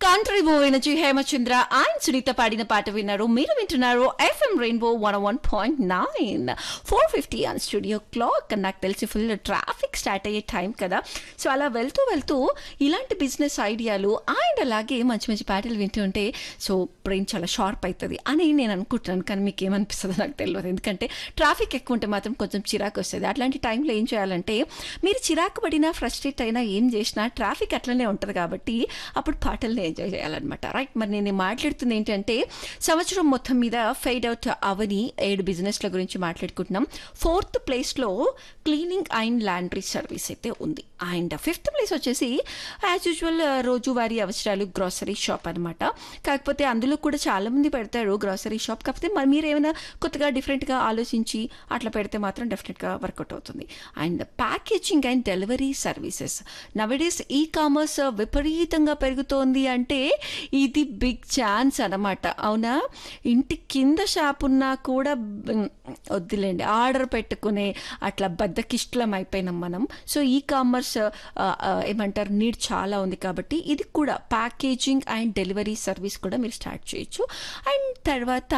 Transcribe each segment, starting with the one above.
country movie నుంచి హేమచంద్ర ఆయన సునీత పాడిన పాట విన్నారు మీరు వింటున్నారు FM rainbow one one point nine four fifty on studio clock నాకు తెలిసి ఫుల్ ట్రాఫిక్ స్టార్ట్ అయ్యే టైం కదా సో అలా వెళ్తూ వెళ్తూ ఇలాంటి బిజినెస్ ఐడియాలు అండ్ అలాగే మంచి మంచి పాటలు వింటూ ఉంటే సో బ్రెయిన్ చాలా షార్ప్ అవుతుంది అని నేను అనుకుంటున్నాను కానీ మీకు ఏమనిపిస్తుందో నాకు తెలియదు ఎందుకంటే ట్రాఫిక్ ఎక్కువ ఉంటే మాత్రం కొంచెం చిరాకు వస్తుంది అట్లాంటి టైంలో ఏం చేయాలంటే మీరు చిరాకు పడినా ఫ్రస్ట్రేట్ అయినా ఏం చేసినా ట్రాఫిక్ అట్లనే ఉంటుంది కాబట్టి అప్పుడు పాటల్ని ఎంజాయ్ చేయాలన్నమాట రైట్ మరి నేను మాట్లాడుతుంది ఏంటంటే సంవత్సరం మొత్తం మీద ఫెయిడ్ అవుట్ అవని ఏడు బిజినెస్ల గురించి మాట్లాడుకుంటున్నాం ఫోర్త్ ప్లేస్లో క్లీనింగ్ అండ్ లాండ్రీ సర్వీస్ అయితే ఉంది అండ్ ఫిఫ్త్ ప్లేస్ వచ్చేసి యాజ్ యూజువల్ రోజువారీ అవసరాలు గ్రాసరీ షాప్ అనమాట కాకపోతే అందులో కూడా చాలామంది పెడతారు గ్రాసరీ షాప్ కాకపోతే మరి మీరు ఏమైనా కొత్తగా డిఫరెంట్గా ఆలోచించి అట్లా పెడితే మాత్రం డెఫినెట్గా వర్కౌట్ అవుతుంది and packaging and delivery services nowadays e commerce విపరీతంగా పెరుగుతోంది అంటే ఇది బిగ్ ఛాన్స్ అనమాట అవునా ఇంటి కింద షాప్ ఉన్నా కూడా మ్, వద్దులేండి ఆర్డర్ పెట్టుకునే అట్లా బద్దకిష్టలం అయిపోయినాం మనం సో ఈ కామర్స్ ఏమంటారు నీడ్ చాలా ఉంది కాబట్టి ఇది కూడా ప్యాకేజింగ్ అండ్ డెలివరీ సర్వీస్ కూడా మీరు స్టార్ట్ చేయొచ్చు అండ్ తర్వాత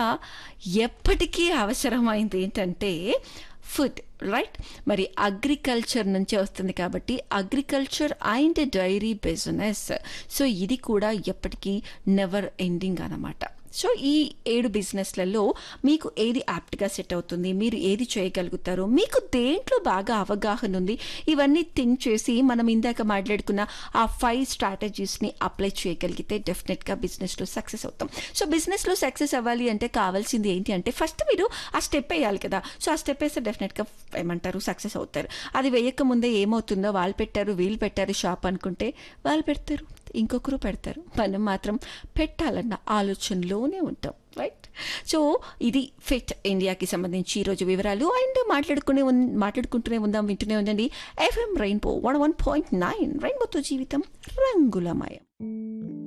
ఎప్పటికీ అవసరమైంది ఏంటంటే ఫుడ్ రైట్ మరి అగ్రికల్చర్ నుంచే వస్తుంది కాబట్టి agriculture and dairy business so ఇది కూడా ఎప్పటికీ నెవర్ ఎండింగ్ అనమాట సో ఈ ఏడు బిజినెస్లలో మీకు ఏది యాప్ట్గా సెట్ అవుతుంది మీరు ఏది చేయగలుగుతారో మీకు దేంట్లో బాగా అవగాహన ఉంది ఇవన్నీ థింక్ చేసి మనం ఇందాక మాట్లాడుకున్న ఆ ఫైవ్ స్ట్రాటజీస్ని అప్లై చేయగలిగితే డెఫినెట్గా బిజినెస్లో సక్సెస్ అవుతాం సో బిజినెస్లో సక్సెస్ అవ్వాలి అంటే కావాల్సింది ఏంటి అంటే ఫస్ట్ మీరు ఆ స్టెప్ వేయాలి కదా సో ఆ స్టెప్ వేస్తే డెఫినెట్గా ఏమంటారు సక్సెస్ అవుతారు అది వేయక ముందే ఏమవుతుందో వాళ్ళు పెట్టారు వీళ్ళు పెట్టారు షాప్ అనుకుంటే వాళ్ళు పెడతారు ఇంకొకరు పెడతారు మనం మాత్రం పెట్టాలన్న ఆలోచనలోనే ఉంటాం రైట్ సో ఇది ఫిట్ ఇండియాకి సంబంధించి ఈరోజు వివరాలు అండ్ మాట్లాడుకునే ఉన్- మాట్లాడుకుంటూనే ఉందాం వింటూనే ఉండండి FM rainbow one one point nine రెయిన్బోతో జీవితం రంగులమయం